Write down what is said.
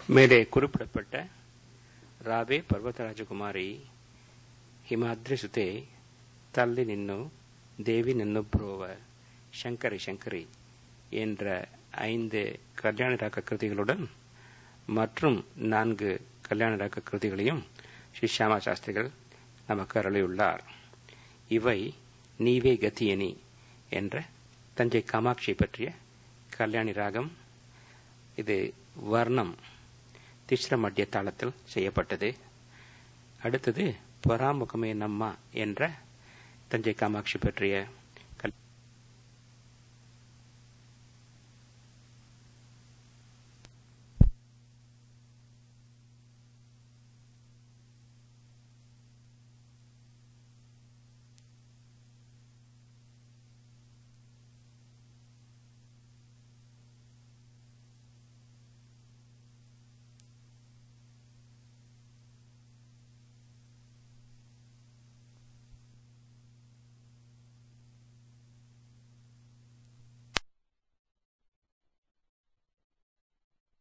மேலே குறிப்பிடப்பட்ட ರಾವೆ ಪರ್ವತರಾಜಕುಮಾರಿ ಹಿಮಾದ್ರಿ ಸುತೆ தள்ளி நின்னு தேவி நின்னு புரோவ சங்கரி சங்கரி என்ற ஐந்து கல்யாண ராக கிருதிகளுடன் மற்றும் நான்கு கல்யாண ராக கிருதிகளையும் ஸ்ரீ ஷியாமா சாஸ்திரிகள் நமக்கு அருளியுள்ளார் இவை நீவே கத்தியனி என்ற தஞ்சை காமாட்சி பற்றிய கல்யாணி ராகம் இது வர்ணம் திஸ்ர மத்திய தாளத்தில் செய்யப்பட்டது அடுத்தது பராமுகமே நம்மா என்ற தஞ்சை காமாட்சி பற்றிய